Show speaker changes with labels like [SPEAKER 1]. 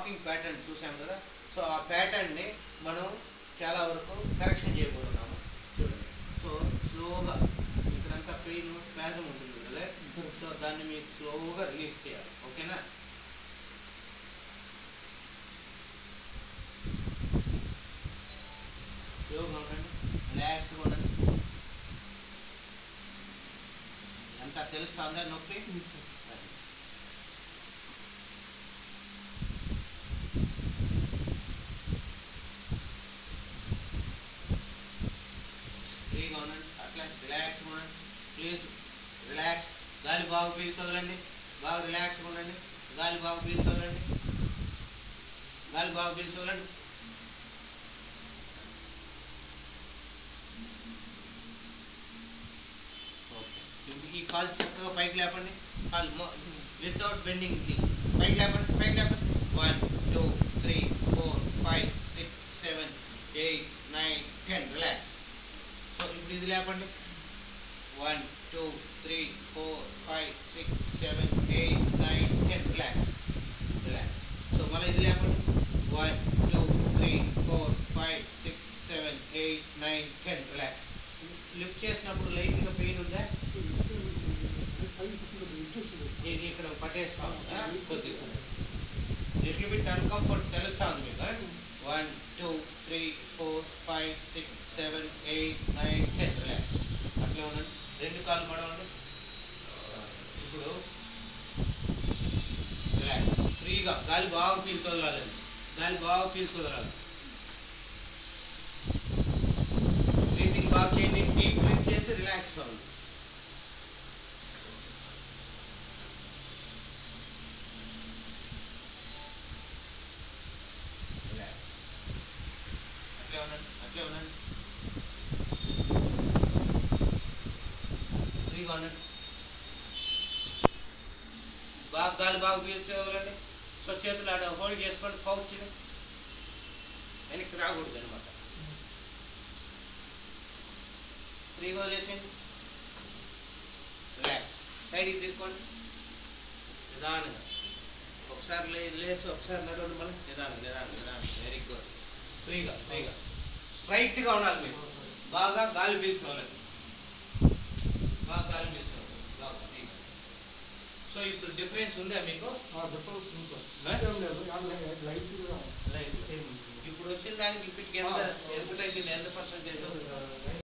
[SPEAKER 1] Walking pattern చూసాం కదా so ఆ ప్యాటర్న్ని మనం చాలా వరకు కరెక్షన్ చేయబోతున్నాము చూడండి సో స్లోగా ఇక్కడంతా పెయిన్ స్పాజం ఉంటుంది కదా సో దాన్ని మీకు స్లోగా రిలీఫ్ చేయాలి ఓకేనా స్లోగా ఉండండి రిలాక్స్గా ఉండండి అంతా తెలుస్తుందా నొప్పి అది. ఫ్రీగా ఉండండి అట్లా రిలాక్స్ ఉండండి ప్లీజ్ రిలాక్స్ గాలి బాగా పీల్చొదలండి బాగా రిలాక్స్గా ఉండండి గాలి బాగా పీల్చొదలండి గాలి బాగా పీల్చొదలండి ఓకే ఇప్పుడు ఈ కాల్ చక్కగా పైకి లేపండి కాల్ వితౌట్ బెండింగ్ పైకి లేపండి పైకి లేపండి one two three four five six seven eight nine ten relax so ఇప్పుడు ఇది లేపండి one two three four five six seven eight nine ten relax relax so మళ్ళీ ఇది లేపండి one two three four five six seven eight nine ten relax lift చేసినప్పుడు లైట్గా pain ఉందా ఇది ఇక్కడ పట్టేస్తా ఉందా కొద్దిగా లిటిల్ బిట్ అన్కంఫర్ట్ తెలుస్తా ఉంది మీకు one two three four five six seven eight nine ten relax అట్లే ఉండండి రెండు కాళ్ళు మడవండి ఇప్పుడు రిలాక్స్ ఫ్రీగా గాలి బాగా పీల్చొదలాలండి గాలి బాగా పీల్చొదలాలి బ్రీతింగ్ బాగా చేయండి డీప్ బ్రీత్ చేసి రిలాక్స్ అవ్వండి రిలాక్స్ అట్లే ఉండండి అట్లే ఉండండి ఫ్రీగా ఉండండి బాగా గాలి బాగా పీల్చుకోగలండి సో చేతులు ఆడ హోల్డ్ చేసుకోండి పౌచ్ని వెనక్కి రాకూడదు అనమాట ఫ్రీగా వదిలేసేయండి రిలాక్స్ సైడ్కి తిరుక్కోండి నిదానంగా ఒకసారి లే లేసి ఒకసారి నడవండి మళ్ళీ నిదానం నిదానం నిదానం వెరీ గుడ్ ఫ్రీగా ఫ్రీగా స్ట్రైట్గా ఉండాలి మీరు బాగా గాలి పీల్చుకోవాలండి బాగా గాలి పీల్చుకోవాలి బాగా ఫ్రీగా సో ఇప్పుడు డిఫరెన్స్ ఉందా మీకు ఇప్పుడు వచ్చిన దానికి ఇప్పటికి ఎంత ఎంత తగ్గింది ఎంత పర్సెంటేజ్